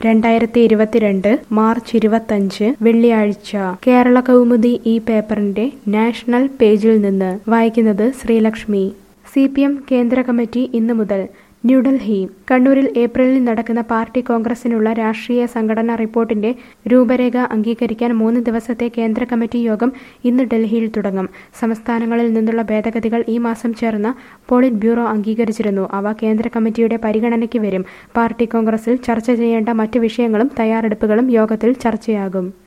രണ്ടായിരത്തി ഇരുപത്തിരണ്ട് മാർച്ച് ഇരുപത്തഞ്ച് വെള്ളിയാഴ്ച കേരള കൗമുദി ഈ പേപ്പറിന്റെ നാഷണൽ പേജിൽ നിന്ന് വായിക്കുന്നത് ശ്രീലക്ഷ്മി സി പി എം കേന്ദ്ര കമ്മിറ്റി ഇന്നു മുതൽ ന്യൂഡൽഹി കണ്ണൂരിൽ ഏപ്രിലിൽ നടക്കുന്ന പാർട്ടി കോൺഗ്രസിനുള്ള രാഷ്ട്രീയ സംഘടനാ റിപ്പോർട്ടിന്റെ രൂപരേഖ അംഗീകരിക്കാൻ മൂന്ന് ദിവസത്തെ കേന്ദ്ര കമ്മിറ്റി യോഗം ഇന്ന് ഡൽഹിയിൽ തുടങ്ങും സംസ്ഥാനങ്ങളിൽ നിന്നുള്ള ഭേദഗതികൾ ഈ മാസം ചേർന്ന പോളിറ്റ് ബ്യൂറോ അംഗീകരിച്ചിരുന്നു അവ കേന്ദ്ര കമ്മിറ്റിയുടെ പരിഗണനയ്ക്ക് വരും പാർട്ടി കോൺഗ്രസിൽ ചർച്ച ചെയ്യേണ്ട മറ്റ് വിഷയങ്ങളും തയ്യാറെടുപ്പുകളും യോഗത്തിൽ ചർച്ചയാകും